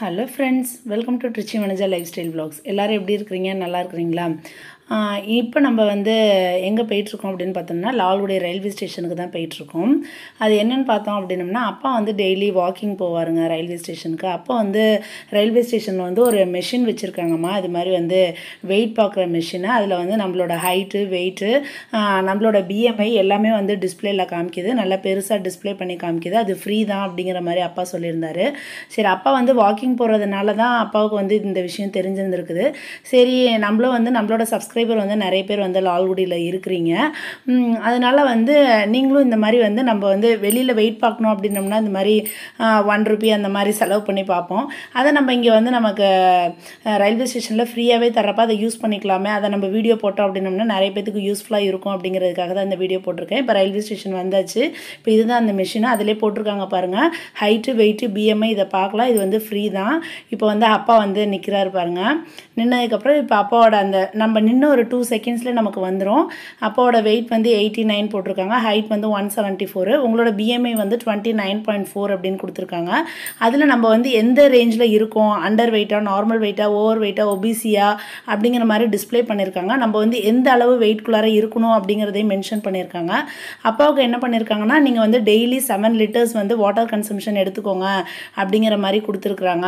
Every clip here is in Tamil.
hello friends welcome to Trichy Manaja lifestyle vlogs எல்லோரும் எப்படி இருக்கிறீங்க நல்லா இருக்கிறீங்களா இப்போ நம்ம வந்து எங்கே போயிட்டுருக்கோம் அப்படின்னு பார்த்தோம்னா லால்குடி ரயில்வே ஸ்டேஷனுக்கு தான் போயிட்டுருக்கோம் அது என்னென்னு பார்த்தோம் அப்படின்னம்னா அப்பா வந்து டெய்லி வாக்கிங் போவாருங்க ரயில்வே ஸ்டேஷனுக்கு அப்போ வந்து ரயில்வே ஸ்டேஷனில் வந்து ஒரு மெஷின் வச்சுருக்காங்கம்மா அது மாதிரி வந்து வெயிட் பார்க்குற மெஷினு அதில் வந்து நம்மளோட ஹைட்டு வெயிட்டு நம்மளோட பிஎம்ஐ எல்லாமே வந்து டிஸ்பிளேல காமிக்குது நல்லா பெருசாக டிஸ்ப்ளே பண்ணி காமிக்குது அது ஃப்ரீ தான் அப்படிங்கிற மாதிரி அப்பா சொல்லியிருந்தாரு சரி அப்பா வந்து வாக்கிங் போகிறதுனால தான் அப்பாவுக்கு வந்து இந்த விஷயம் தெரிஞ்சிருந்துருக்குது சரி நம்மளும் வந்து நம்மளோட சப்ஸ்கிரைபர் வந்து நிறைய பேர் வந்து லால்குடியில் இருக்கிறீங்க ம், அதனால வந்து நீங்களும் இந்த மாதிரி வந்து நம்ம வந்து வெளியில் வெயிட் பார்க்கணும் அப்படின்னம்னா இந்த மாதிரி ஒன் ருபி அந்த மாதிரி செலவு பண்ணி பார்ப்போம் அதை நம்ம இங்கே வந்து நமக்கு ரயில்வே ஸ்டேஷனில் ஃப்ரீயாகவே தரப்ப அதை யூஸ் பண்ணிக்கலாமே அதை நம்ம வீடியோ போட்டோம் அப்படின்னம்னா நிறைய பேத்துக்கு யூஸ்ஃபுல்லாக இருக்கும் அப்படிங்கிறதுக்காக தான் இந்த வீடியோ போட்டிருக்கேன் இப்போ ரயில்வே ஸ்டேஷன் வந்தாச்சு இப்போ இதுதான் அந்த மிஷின் அதிலே போட்டிருக்காங்க பாருங்கள் ஹைட்டு வெயிட்டு பிஎம்ஐ இதை பார்க்கலாம் இது வந்து ஃப்ரீ தான் இப்போ வந்து அப்பா வந்து நிற்கிறாரு பாருங்க நின்னதுக்கப்புறம் இப்போ அப்பாவோட அந்த நம்ம நின்று ஒரு டூ செகண்ட்ஸில் நமக்கு வந்துடும் அப்பாவோட வெயிட் வந்து எயிட்டி நைன் போட்டிருக்காங்க ஹைட் வந்து ஒன் செவன்ட்டி ஃபோரு உங்களோட பிஎம்ஐ வந்து டுவெண்ட்டி நைன் பாயிண்ட் ஃபோர் அப்படின்னு கொடுத்துருக்காங்க அதில் நம்ம வந்து எந்த ரேஞ்சில் இருக்கோம் அண்டர் வெயிட்டாக நார்மல் வெயிட்டாக ஓவர் வெயிட்டாக ஒபிசியா அப்படிங்கிற மாதிரி டிஸ்ப்ளே பண்ணியிருக்காங்க நம்ம வந்து எந்த அளவு வெயிட்குள்ளார இருக்கணும் அப்படிங்கிறதையும் மென்ஷன் பண்ணியிருக்காங்க அப்பாவுக்கு என்ன பண்ணியிருக்காங்கன்னா நீங்கள் வந்து டெய்லி செவன் லிட்டர்ஸ் வந்து வாட்டர் கன்சம்ஷன் எடுத்துக்கோங்க அப்படிங்கிற மாதிரி கொடுத்துருக்குறாங்க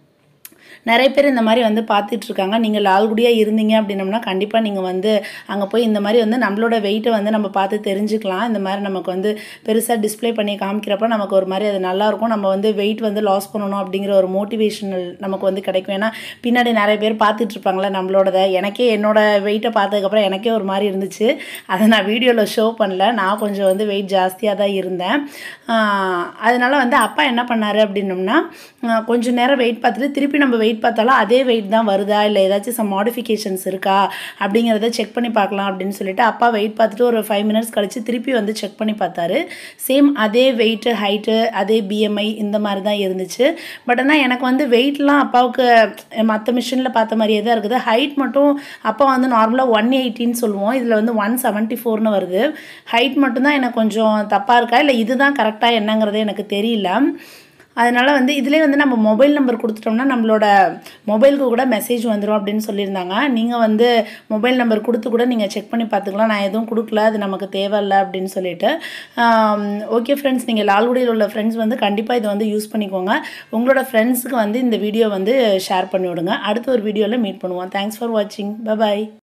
நிறைய பேர் இந்த மாதிரி வந்து பார்த்துட்டு இருக்காங்க நீங்கள் லால்குடியாக இருந்தீங்க அப்படின்னம்னா கண்டிப்பாக நீங்கள் வந்து அங்கே போய் இந்த மாதிரி வந்து நம்மளோட வெயிட்டை வந்து நம்ம பார்த்து தெரிஞ்சுக்கலாம் இந்த மாதிரி நமக்கு வந்து பெருசாக டிஸ்ப்ளே பண்ணி காமிக்கிறப்ப நமக்கு ஒரு மாதிரி அது நல்லாயிருக்கும் நம்ம வந்து வெயிட் வந்து லாஸ் பண்ணணும் அப்படிங்கிற ஒரு மோட்டிவேஷனல் நமக்கு வந்து கிடைக்கும் ஏன்னா பின்னாடி நிறைய பேர் பார்த்துட்டு இருப்பாங்களே நம்மளோடத எனக்கே என்னோட வெயிட்டை பார்த்ததுக்கப்புறம் எனக்கே ஒரு மாதிரி இருந்துச்சு அதை நான் வீடியோவில் ஷோ பண்ணல நான் கொஞ்சம் வந்து வெயிட் ஜாஸ்தியாக தான் இருந்தேன் ஆஹ் அதனால வந்து அப்பா என்ன பண்ணாரு அப்படின்னம்னா ஆஹ் கொஞ்சம் நேரம் வெயிட் பார்த்துட்டு திருப்பி நம்ம வெயிட் பார்த்தாலும் அதே வெயிட் தான் வருதா இல்லை ஏதாச்சும் சம் மாடிஃபிகேஷன்ஸ் இருக்கா அப்படிங்கிறத செக் பண்ணி பார்க்கலாம் அப்படின்னு சொல்லிட்டு அப்பா வெயிட் பார்த்துட்டு ஒரு ஃபைவ் மினிட்ஸ் கழிச்சு திருப்பி வந்து செக் பண்ணி பார்த்தாரு சேம் அதே வெயிட்டு ஹைட்டு அதே பிஎம்ஐ இந்த மாதிரி தான் இருந்துச்சு பட் ஆனால் எனக்கு வந்து வெயிட்லாம் அப்பாவுக்கு மற்ற மிஷினில் பார்த்த மாதிரியே தான் இருக்குது ஹைட் மட்டும் அப்பா வந்து நார்மலாக ஒன் எயிட்டின்னு சொல்லுவோம் இதில் வந்து ஒன் செவன்ட்டி ஃபோர்னு வருது ஹைட் மட்டும்தான் எனக்கு கொஞ்சம் தப்பாக இருக்கா இல்லை இதுதான் கரெக்டாக என்னங்கிறது எனக்கு தெரியல அதனால் வந்து இதிலே வந்து நம்ம மொபைல் நம்பர் கொடுத்துட்டோம்னா நம்மளோட மொபைலுக்கு கூட மெசேஜ் வந்துடும் அப்படின்னு சொல்லியிருந்தாங்க நீங்கள் வந்து மொபைல் நம்பர் கொடுத்து கூட நீங்கள் செக் பண்ணி பார்த்துக்கலாம் நான் எதுவும் கொடுக்கல அது நமக்கு தேவையில்ல அப்படின்னு சொல்லிட்டு ஓகே ஃப்ரெண்ட்ஸ் நீங்கள் லால்குடியில் உள்ள ஃப்ரெண்ட்ஸ் வந்து கண்டிப்பாக இதை வந்து யூஸ் பண்ணிக்கோங்க உங்களோட ஃப்ரெண்ட்ஸுக்கு வந்து இந்த வீடியோ வந்து ஷேர் பண்ணி விடுங்க அடுத்த ஒரு வீடியோவில் மீட் பண்ணுவோம் தேங்க்ஸ் ஃபார் வாட்சிங் பை